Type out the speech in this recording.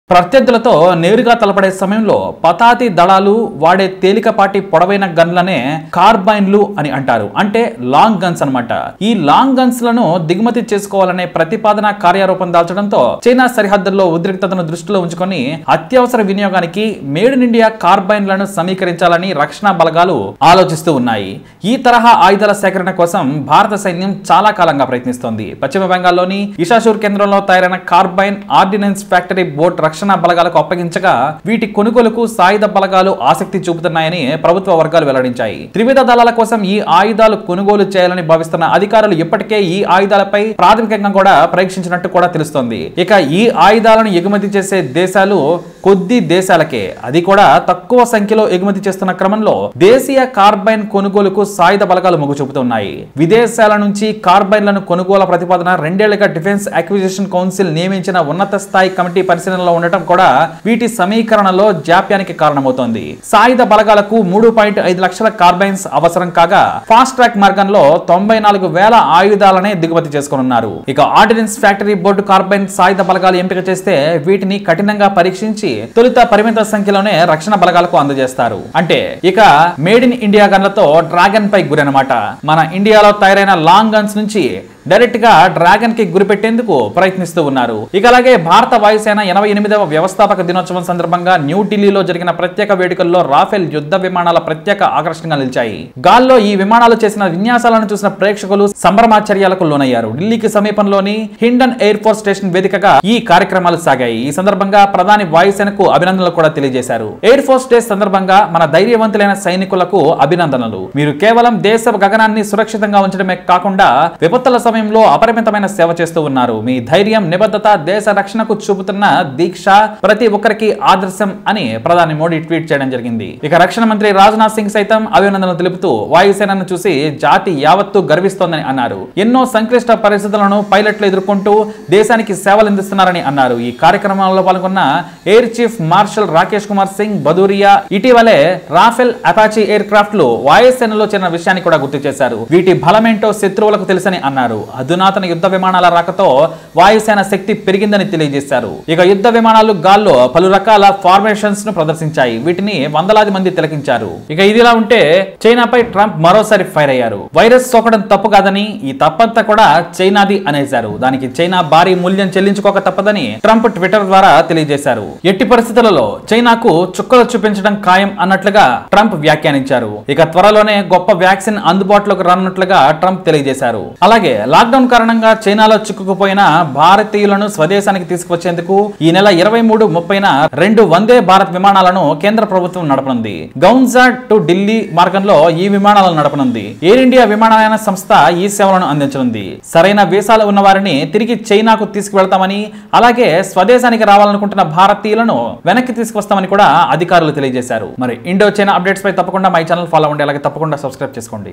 ప్రత్యర్థులతో నేరుగా తలపడే సమయంలో పతాతి దళాలు వాడే తేలికపాటి పొడవైన గన్లనే కార్బైన్లు అని అంటారు అంటే లాంగ్ గన్స్ అన్నమాట ఈ లాంగ్ గన్స్ లను దిగుమతి చేసుకోవాలనే ప్రతిపాదన కార్యారూపం దాల్చడంతో చైనా సరిహద్దుల్లో ఉద్రిక్తతను దృష్టిలో ఉంచుకొని అత్యవసర వినియోగానికి మేడ్ ఇన్ ఇండియా కార్బైన్లను సమీకరించాలని రక్షణ బలగాలు ఆలోచిస్తూ ఉన్నాయి ఈ తరహా ఆయుధాల సేకరణ కోసం భారత సైన్యం చాలా కాలంగా ప్రయత్నిస్తోంది పశ్చిమ బెంగాల్లోని ఇషాషూర్ కేంద్రంలో తయారైన కార్బైన్ ఆర్డినెన్స్ ఫ్యాక్టరీ బోట్ రక్షణ బలగాలకు అప్పగించగా వీటి కొనుగోలుకు సాయుధ బలగాలు ఆసక్తి చూపుతున్నాయని ప్రభుత్వ వర్గాలు వెల్లడించాయి త్రివిధ దళాల కోసం ఈ ఆయుధాలు కొనుగోలు చేయాలని భావిస్తున్న అధికారులు ఇప్పటికే ఈ ఆయుధాలపై ప్రాథమికంగా కూడా పరీక్షించినట్టు కూడా తెలుస్తోంది ఇక ఈ ఆయుధాలను ఎగుమతి చేసే దేశాలు కొద్ది దేశాలకే అది కూడా తక్కువ సంఖ్యలో ఎగుమతి చేస్తున్న క్రమంలో దేశీయ కార్బైన్ కొనుగోలుకు సాయుధ బలగాలు మొగ్గు చూపుతున్నాయి విదేశాల నుంచి కార్బైన్లను కొనుగోలు ప్రతిపాదన రెండేళ్లుగా డిఫెన్స్ అక్విజిషన్ కౌన్సిల్ నియమించిన ఉన్నత స్థాయి కమిటీ పరిశీలనలో ఉండటం కూడా వీటి సమీకరణలో జాప్యానికి కారణమవుతోంది సాయుధ బలగాలకు మూడు పాయింట్ ఐదు లక్షల కార్బైన్స్ అవసరం కాగా ఫాస్ట్ ట్రాక్ మార్గంలో తొంభై నాలుగు వేల ఆయుధాలనే దిగుమతి చేసుకోనున్నారు ఇక ఆర్డినెన్స్ ఫ్యాక్టరీ బోర్డు కార్బైన్ సాయుధ బలగాలు ఎంపిక చేస్తే వీటిని కఠినంగా పరీక్షించి తొలుత పరిమిత సంఖ్యలోనే రక్షణ బలగాలకు అందజేస్తారు అంటే ఇక మేడ్ ఇన్ ఇండియా గన్లతో డ్రాగన్ పై గురి అనమాట మన ఇండియాలో తయారైన లాంగ్ గన్స్ నుంచి డైరెక్ట్ గా డ్రాగన్ కి గురిపెట్టేందుకు ప్రయత్నిస్తూ ఉన్నారు ఇక అలాగే భారత వాయుసేన ఎనభై ఎనిమిదవ వ్యవస్థాపక దినోత్సవం సందర్భంగా న్యూఢిల్లీలో జరిగిన ప్రత్యేక వేడుకల్లో రాఫెల్ యుద్ధ విమానాల ప్రత్యేక ఆకర్షణగా నిలిచాయి గాల్లో ఈ విమానాలు చేసిన విన్యాసాలను చూసిన ప్రేక్షకులు సంభ్రమాచర్యాలకు లోనయ్యారు ఢిల్లీకి సమీపంలోని హిండన్ ఎయిర్ ఫోర్స్ స్టేషన్ వేదికగా ఈ కార్యక్రమాలు సాగాయి ఈ సందర్భంగా ప్రధాని వాయుసేనకు అభినందనలు కూడా తెలియజేశారు ఎయిర్ ఫోర్స్ డే సందర్భంగా మన ధైర్యవంతులైన సైనికులకు అభినందనలు మీరు కేవలం దేశ గగనాన్ని సురక్షితంగా ఉంచడమే కాకుండా విపత్తుల సమయంలో అపరిమితమైన సేవ చేస్తూ ఉన్నారు మీ ధైర్యం నిబద్ధత దేశ రక్షణకు చూపుతున్న దీక్ష ప్రతి ఒక్కరికి ఆదర్శం అని ప్రధాని మోడీ ట్వీట్ చేయడం జరిగింది ఇక రక్షణ మంత్రి రాజ్నాథ్ సింగ్ సైతం అభినందనలు తెలుపుతూ వాయుసేనను చూసి జాతి యావత్తు గర్విస్తోందని అన్నారు ఎన్నో సంక్లిష్ట పరిస్థితులను పైలట్లు ఎదుర్కొంటూ దేశానికి సేవలు అందిస్తున్నారని అన్నారు ఈ కార్యక్రమంలో పాల్గొన్న air chief marshal Rakesh Kumar Singh Bhadauria ఇటీవలే రాఫెల్ అపాచీ ఎయిర్ క్రాఫ్ట్ లు వాయుసేనలో చేరిన విషయాన్ని కూడా గుర్తు చేశారు వీటి బలమేంటో శత్రువులకు తెలుసని అన్నారు అధునాతన యుద్ధ విమానాల రాకతో వాయుసేన శక్తి పెరిగిందని తెలియజేశారు ఇక యుద్ధ విమానాలు గాల్లో పలు రకాల ఫార్మేషన్స్ ను ప్రదర్శించాయి వీటిని వందలాది మంది తిలకించారు ఇక ఇదిలా ఉంటే చైనాపై ట్రంప్ మరోసారి ఫైర్ అయ్యారు వైరస్ సోకడం తప్పు కాదని ఈ తప్పంతా కూడా చైనాది అనేశారు దానికి చైనా భారీ మూల్యం చెల్లించుకోక తప్పదని ట్రంప్ ట్విట్టర్ ద్వారా తెలియజేశారు ఎట్టి పరిస్థితులలో చైనాకు చుక్కలు చూపించడం ఖాయం అన్నట్లుగా ట్రంప్ వ్యాఖ్యానించారు ఇక త్వరలోనే గొప్ప వ్యాక్సిన్ అందుబాటులోకి రానున్నట్లుగా ట్రంప్ తెలియజేశారు అలాగే లాక్డౌన్ కారణంగా చైనాలో చిక్కుకుపోయిన భారతీయులను స్వదేశానికి తీసుకువచ్చేందుకు ఈ నెల ఇరవై మూడు ముప్పైన రెండు వందే భారత్ విమానాలను కేంద్ర ప్రభుత్వం నడపనుంది గౌన్జా టు ఢిల్లీ మార్గంలో ఈ విమానాలను నడపనుంది ఎయిర్ ఇండియా విమానయాన సంస్థ ఈ సేవలను అందించనుంది సరైన వీసాలు ఉన్న వారిని తిరిగి చైనాకు తీసుకువెళ్తామని అలాగే స్వదేశానికి రావాలనుకుంటున్న భారతీయులను వెనక్కి తీసుకువస్తామని కూడా అధికారులు తెలియజేశారు మరి ఇండో చైనా అప్డేట్స్ పై తప్పకుండా మై ఛానల్ ఫాలో అవ్వండి అలాగే తప్పకుండా సబ్స్క్రైబ్ చేసుకోండి